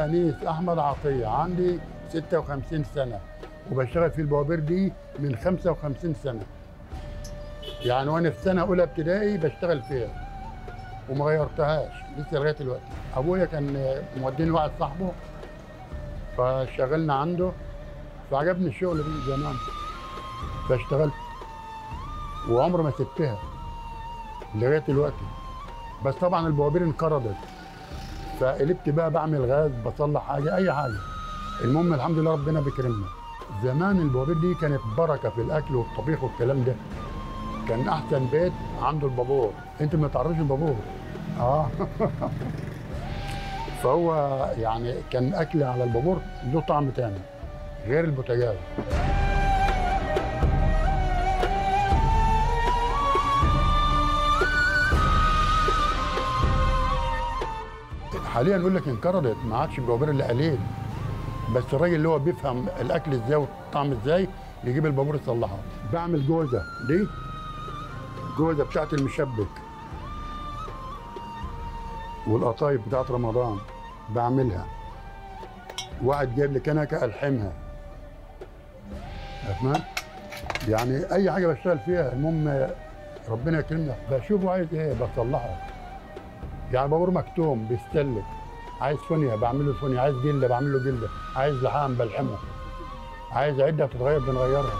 اسمي انيس احمد عطيه عندي 56 سنه وبشتغل في البوابير دي من 55 سنه يعني وانا في سنه اولى ابتدائي بشتغل فيها وما غيرتهاش لسه لغايه دلوقتي ابويا كان موديني واحد صاحبه فشغلنا عنده فعجبني الشغل دي زمان فاشتغلت وعمري ما سبتها لغايه دلوقتي بس طبعا البوابير انقرضت فقلبت بقى بعمل غاز بصلح حاجه اي حاجه المهم الحمد لله ربنا بيكرمنا زمان البوابير دي كانت بركه في الاكل والطبيخ والكلام ده كان احسن بيت عنده البابور انت ما تعرفش البابور اه فهو يعني كان اكل على البابور له طعم تاني غير البوتاجاز حاليا يقول لك انقرضت ما عادش البوابير الا قليل بس الراجل اللي هو بيفهم الاكل ازاي والطعم ازاي يجيب البابور يصلحها بعمل جوزه دي جوزه بتاعت المشبك والقطايف بتاعت رمضان بعملها واحد جايب لي كنكه الحمها فاهم يعني اي حاجه بشتغل فيها المهم ربنا يكرمنا بشوفه عايز ايه بصلحه يعني بابور مكتوم بيستلك عايز فونيا بعمل له فونيا عايز جلده بعمل له جلده عايز لحام بلحمه عايز عده بتتغير بنغيرها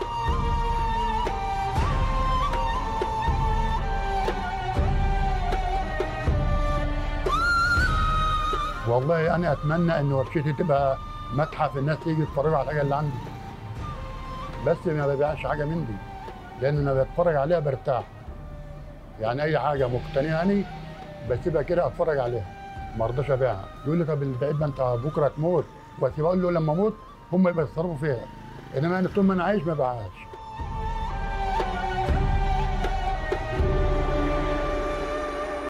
والله انا اتمنى ان ورشتي تبقى متحف الناس تيجي يتفرجوا على الحاجه اللي عندي بس ما ببيعش حاجه من دي لان انا بتفرج عليها برتاح يعني اي حاجه مقتنعاني بسيبها كده اتفرج عليها ما ارضاش ابيعها يقول لي طب البعيد ما انت بكره تموت بس بقول له لما اموت هم يبقى يتصرفوا فيها انما انا طول ما انا عايش ما ببيعهاش